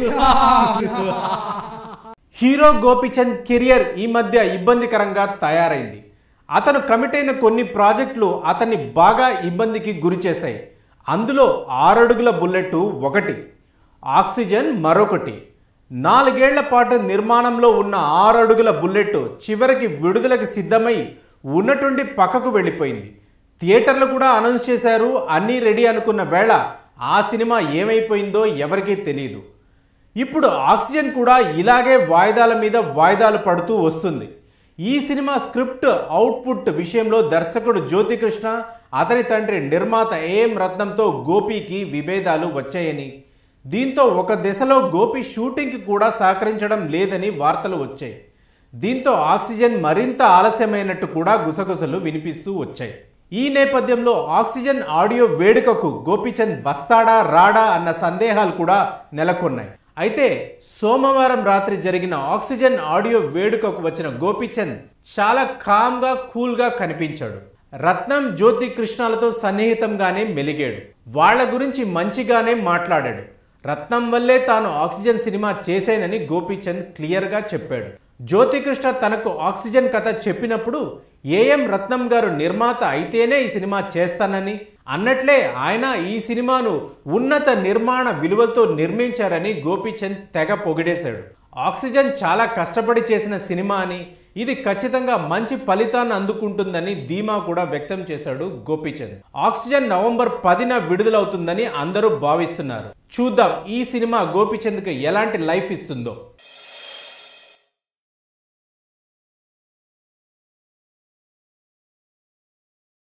hero Gopichand career ఈ మధ్య ఇబ్బందికరంగా తయారైంది అతను కమిట్ అయిన కొన్ని ప్రాజెక్టులు అతన్ని బాగా ఇబ్బందికి గురి చేశాయి అందులో ఆరడుగుల బుల్లెట్ ఒకటి ఆక్సిజన్ మరొకటి నాలుగేళ్ల పాటు నిర్మాణంలో ఉన్న ఆరడుగుల బుల్లెట్ చివరికి విడుదలకు సిద్ధమై ఉన్నటుండి పక్కకు వెళ్ళిపోయింది థియేటర్లు కూడా అనౌన్స్ చేశారు అన్నీ రెడీ అనుకున్న వేళ ఆ సినిమా ఏమైపోయిందో ఎవరికీ తెలియదు ఇప్పుడు ఆక్సిజన్ కూడా ఇలాగే వాయిదాల మీద వాయిదాలు పడుతూ వస్తుంది ఈ సినిమా స్క్రిప్ట్ అవుట్పుట్ విషయంలో దర్శకుడు జ్యోతికృష్ణ అతని తండ్రి నిర్మాత ఏఎం రత్నంతో గోపీకి విభేదాలు వచ్చాయని దీంతో ఒక దశలో గోపి షూటింగ్కి కూడా సహకరించడం లేదని వార్తలు వచ్చాయి దీంతో ఆక్సిజన్ మరింత ఆలస్యమైనట్టు కూడా గుసగుసలు వినిపిస్తూ వచ్చాయి ఈ నేపథ్యంలో ఆక్సిజన్ ఆడియో వేడుకకు గోపీచంద్ వస్తాడా రాడా అన్న సందేహాలు కూడా నెలకొన్నాయి అయితే సోమవారం రాత్రి జరిగిన ఆక్సిజన్ ఆడియో వేడుకకు వచ్చిన గోపీచంద్ చాలా కామ్గా కూల్గా కనిపించాడు రత్నం జ్యోతి కృష్ణాలతో సన్నిహితంగానే మెలిగాడు వాళ్ళ గురించి మంచిగానే మాట్లాడాడు రత్నం వల్లే తాను ఆక్సిజన్ సినిమా చేశానని గోపీచంద్ క్లియర్గా చెప్పాడు జ్యోతికృష్ణ తనకు ఆక్సిజన్ కథ చెప్పినప్పుడు ఏఎం రత్నం గారు నిర్మాత అయితేనే ఈ సినిమా చేస్తానని అన్నట్లే ఆయన ఈ సినిమాను ఉన్నత నిర్మాణ విలువలతో నిర్మించారని గోపీచంద్ తెగ పొగిడేశాడు ఆక్సిజన్ చాలా కష్టపడి చేసిన సినిమా అని ఇది ఖచ్చితంగా మంచి ఫలితాన్ని అందుకుంటుందని ధీమా కూడా వ్యక్తం చేశాడు గోపీచంద్ ఆక్సిజన్ నవంబర్ పదిన విడుదలవుతుందని అందరూ భావిస్తున్నారు చూద్దాం ఈ సినిమా గోపీచంద్కి ఎలాంటి లైఫ్ ఇస్తుందో